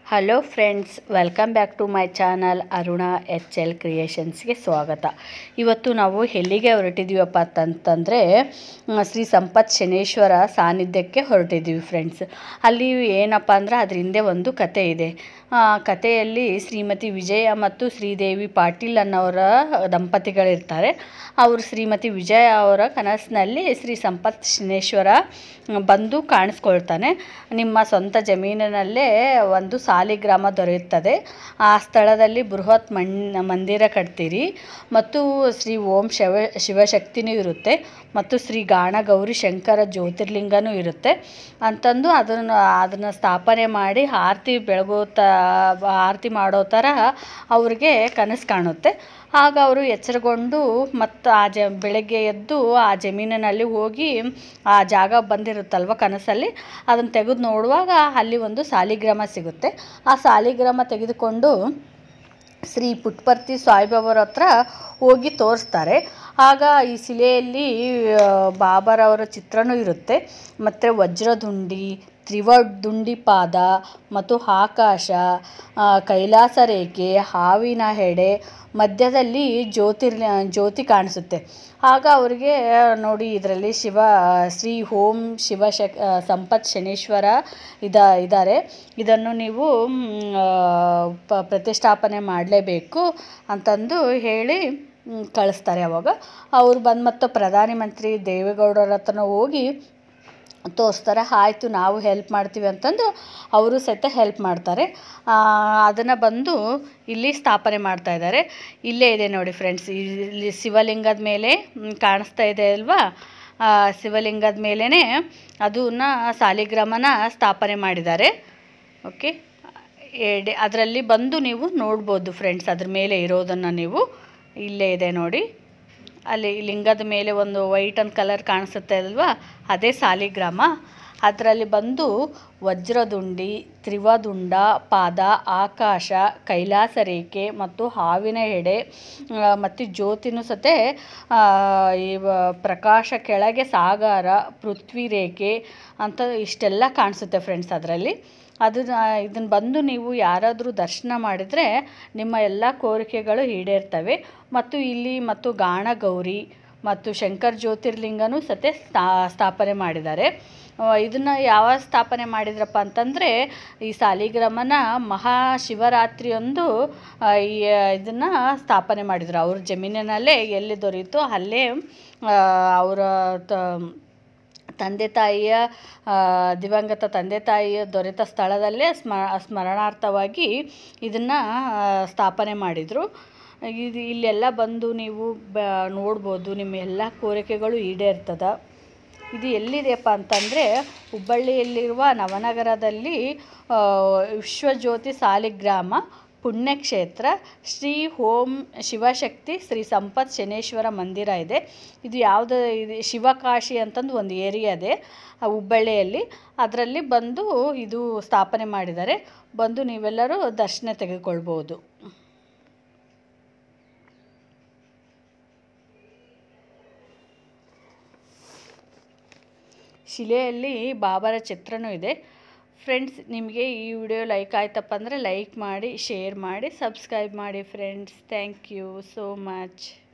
hello friends welcome back to my channel Aruna H L ಕ್ರಿಯೇಷನ್ಸ್ಗೆ ಸ್ವಾಗತ ಇವತ್ತು ನಾವು ಎಲ್ಲಿಗೆ ಹೊರಟಿದ್ದೀವಪ್ಪ ಅಂತಂತಂದರೆ ಮ್, ಶ್ರೀ ಸಂಪತ್ ಶನೇಶ್ವರ ಸಾನ್ನಿಧ್ಯಕ್ಕೆ ಹೊರಟಿದ್ದೀವಿ ಫ್ರೆಂಡ್ಸ್ ಅಲ್ಲಿ ಏನಪ್ಪ ಅಂದ್ರೆ ಅದ್ರ ಹಿಂದೆ ಒಂದು ಕತೆ ಇದೆ ಆ ಕಥೆಯಲ್ಲಿ ಶ್ರೀಮತಿ ವಿಜಯ ಮತ್ತು ಶ್ರೀದೇವಿ ಪಾಟೀಲ್ ಅನ್ನೋರ ದಂಪತಿಗಳಿರ್ತಾರೆ ಅವರು ಶ್ರೀಮತಿ ವಿಜಯ ಅವರ ಕನಸಿನಲ್ಲಿ ಶ್ರೀ ಸಂಪತ್ ಶನೇಶ್ವರ ಬಂದು ಕಾಣಿಸ್ಕೊಳ್ತಾನೆ ನಿಮ್ಮ ಸ್ವಂತ ಜಮೀನಿನಲ್ಲೇ ಒಂದು ಸಾಲಿಗ್ರಾಮ ದೊರೆಯುತ್ತದೆ ಆ ಸ್ಥಳದಲ್ಲಿ ಬೃಹತ್ ಮಣ್ ಮಂದಿರ ಕಟ್ತೀರಿ ಮತ್ತು ಶ್ರೀ ಓಂ ಶಿವ ಶಿವಶಕ್ತಿನೂ ಇರುತ್ತೆ ಮತ್ತು ಶ್ರೀ ಗಾಣ ಗೌರಿ ಶಂಕರ ಜ್ಯೋತಿರ್ಲಿಂಗನೂ ಇರುತ್ತೆ ಅಂತಂದು ಅದನ್ನು ಅದನ್ನು ಸ್ಥಾಪನೆ ಮಾಡಿ ಆರತಿ ಬೆಳಗೋ ತ ಆರತಿ ಮಾಡೋ ಥರ ಅವ್ರಿಗೆ ಕನಸು ಕಾಣುತ್ತೆ ಆಗ ಅವರು ಎಚ್ಚರಗೊಂಡು ಮತ್ತು ಆ ಜ ಬೆಳಗ್ಗೆ ಎದ್ದು ಆ ಜಮೀನಿನಲ್ಲಿ ಹೋಗಿ ಆ ಜಾಗ ಬಂದಿರುತ್ತಲ್ವ ಕನಸಲ್ಲಿ ಅದನ್ನು ತೆಗೆದು ನೋಡುವಾಗ ಅಲ್ಲಿ ಒಂದು ಸಾಲಿಗ್ರಾಮ ಸಿಗುತ್ತೆ ಆ ಸಾಲಿಗ್ರಾಮ ತೆಗೆದುಕೊಂಡು ಶ್ರೀ ಪುಟ್ಪರ್ತಿ ಸಾಯಿಬಾಬಾರ ಹತ್ರ ಹೋಗಿ ತೋರಿಸ್ತಾರೆ ಆಗ ಈ ಶಿಲೆಯಲ್ಲಿ ಆ, ಬಾಬಾರವರ ಚಿತ್ರನೂ ಇರುತ್ತೆ ಮತ್ತು ವಜ್ರದುಂಡಿ ತ್ರಿವದುಂಡಿ ಪಾದ ಮತ್ತು ಆಕಾಶ ಆ, ಕೈಲಾಸ ರೇಖೆ ಹಾವಿನ ಹೆಡೆ ಮಧ್ಯದಲ್ಲಿ ಜ್ಯೋತಿರ್ ಜ್ಯೋತಿ ಕಾಣಿಸುತ್ತೆ ಆಗ ಅವರಿಗೆ ನೋಡಿ ಇದರಲ್ಲಿ ಶಿವ ಶ್ರೀ ಓಂ ಶಿವಶಕ್ ಸಂಪತ್ ಶನೇಶ್ವರ ಇದ ಇದ್ದಾರೆ ಇದನ್ನು ನೀವು ಮ್, ಆ, ಪ ಪ್ರತಿಷ್ಠಾಪನೆ ಮಾಡಲೇಬೇಕು ಅಂತಂದು ಹೇಳಿ ಮ್, ಕಳಿಸ್ತಾರೆ ಅವಾಗ ಅವ್ರು ಬಂದು ಮತ್ತು ಪ್ರಧಾನಿ ಮಂತ್ರಿ ದೇವೇಗೌಡರ ಹತ್ರನೂ ಹೋಗಿ ತೋರಿಸ್ತಾರೆ ಆಯಿತು ನಾವು ಹೆಲ್ಪ್ ಮಾಡ್ತೀವಿ ಅಂತಂದು ಅವರು ಸಹಿತ ಹೆಲ್ಪ್ ಮಾಡ್ತಾರೆ ಅದನ್ನು ಬಂದು ಇಲ್ಲಿ ಸ್ಥಾಪನೆ ಮಾಡ್ತಾ ಇದ್ದಾರೆ ಇಲ್ಲೇ ಇದೆ ನೋಡಿ ಫ್ರೆಂಡ್ಸ್ ಇಲ್ಲಿ ಶಿವಲಿಂಗದ ಮೇಲೆ ಮ್, ಕಾಣಿಸ್ತಾ ಇದೆ ಅಲ್ವಾ ಆ ಶಿವಲಿಂಗದ ಮೇಲೇ ಅದನ್ನ ಸಾಲಿಗ್ರಾಮನ ಸ್ಥಾಪನೆ ಮಾಡಿದ್ದಾರೆ ಓಕೆ ಎಡೆ ಅದರಲ್ಲಿ ಬಂದು ನೀವು ನೋಡ್ಬೋದು ಫ್ರೆಂಡ್ಸ್ ಅದ್ರ ಮೇಲೆ ಇರೋದನ್ನು ನೀವು ಇಲ್ಲೇ ಇದೆ ನೋಡಿ ಅಲ್ಲಿ ಲಿಂಗದ ಮೇಲೆ ಒಂದು ವೈಟ್ ಅಂಡ್ ಕಲರ್ ಕಾಣಿಸುತ್ತೆ ಅಲ್ವಾ ಅದೇ ಸಾಲಿಗ್ರಾಮ ಅದರಲ್ಲಿ ಬಂದು ವಜ್ರದುಂಡಿ ತ್ರಿವದುಂಡ ಪಾದ ಆಕಾಶ ಕೈಲಾಸ ರೇಖೆ ಮತ್ತು ಹಾವಿನ ಎಡೆ ಆ, ಮತ್ತು ಜ್ಯೋತಿನೂ ಸತೆ ಆ, ಈ ವ- ಪ್ರಕಾಶ ಕೆಳಗೆ ಸಾಗರ ಪೃಥ್ವಿ ರೇಖೆ ಅಂತ ಇಷ್ಟೆಲ್ಲ ಕಾಣಿಸುತ್ತೆ ಫ್ರೆಂಡ್ಸ್ ಅದರಲ್ಲಿ ಅದನ್ನ ಇದನ್ನು ಬಂದು ನೀವು ಯಾರಾದರೂ ದರ್ಶನ ಮಾಡಿದರೆ ನಿಮ್ಮ ಎಲ್ಲ ಕೋರಿಕೆಗಳು ಈಡೇರ್ತವೆ ಮತ್ತು ಇಲ್ಲಿ ಮತ್ತು ಗಾಣ ಗೌರಿ ಮತ್ತು ಶಂಕರ್ ಜ್ಯೋತಿರ್ಲಿಂಗನೂ ಸತೆ ಸ್ಥಾ ಸ್ಥಾಪನೆ ಮಾಡಿದ್ದಾರೆ ಇದನ್ನು ಯಾವ ಸ್ಥಾಪನೆ ಮಾಡಿದ್ರಪ್ಪ ಅಂತಂದರೆ ಈ ಸಾಲಿಗ್ರಾಮನ ಮಹಾಶಿವರಾತ್ರಿಯೊಂದು ಆ, ಈ ಇದನ್ನು ಸ್ಥಾಪನೆ ಮಾಡಿದರು ಅವ್ರ ಜಮೀನಿನಲ್ಲೇ ಎಲ್ಲಿ ದೊರೆಯಿತೋ ಅಲ್ಲೇ ಆ, ಅವರ ತ ತಂದೆ ತಾಯಿಯ ಆ, ದಿವಂಗತ ತಂದೆ ತಾಯಿಯ ದೊರೆತ ಸ್ಥಳದಲ್ಲೇ ಸ್ಮ ಸ್ಮರಣಾರ್ಥವಾಗಿ ಇದನ್ನು ಸ್ಥಾಪನೆ ಮಾಡಿದರು ಇದು ಇಲ್ಲೆಲ್ಲ ಬಂದು ನೀವು ಬ ನೋಡ್ಬೋದು ನಿಮ್ಮ ಎಲ್ಲ ಕೋರಿಕೆಗಳು ಈಡೇರ್ತದ ಇದು ಎಲ್ಲಿದೆಯಪ್ಪ ಅಂತಂದರೆ ಹುಬ್ಬಳ್ಳಿಯಲ್ಲಿರುವ ನವನಗರದಲ್ಲಿ ಆ, ವಿಶ್ವಜ್ಯೋತಿ ಸಾಲಿಗ್ರಾಮ ಪುಣ್ಯಕ್ಷೇತ್ರ ಶ್ರೀ ಓಂ ಶಿವಶಕ್ತಿ ಶ್ರೀ ಸಂಪತ್ ಶನೇಶ್ವರ ಮಂದಿರ ಇದೆ ಇದು ಯಾವುದು ಇದು ಶಿವಕಾಶಿ ಅಂತಂದು ಒಂದು ಏರಿಯಾ ಇದೆ ಆ ಹುಬ್ಬಳ್ಳಿಯಲ್ಲಿ ಅದರಲ್ಲಿ ಬಂದು ಇದು ಸ್ಥಾಪನೆ ಮಾಡಿದ್ದಾರೆ ಬಂದು ನೀವೆಲ್ಲರೂ ದರ್ಶನ ತೆಗೆದುಕೊಳ್ಬೋದು ಶಿಲೆಯಲ್ಲಿ ಬಾಬರ ಚಿತ್ರನೂ ಇದೆ ಫ್ರೆಂಡ್ಸ್ ನಿಮಗೆ ಈ ವಿಡಿಯೋ ಲೈಕ್ ಆಯ್ತಪ್ಪ ಅಂದರೆ ಲೈಕ್ ಮಾಡಿ ಶೇರ್ ಮಾಡಿ ಸಬ್ಸ್ಕ್ರೈಬ್ ಮಾಡಿ friends thank you so much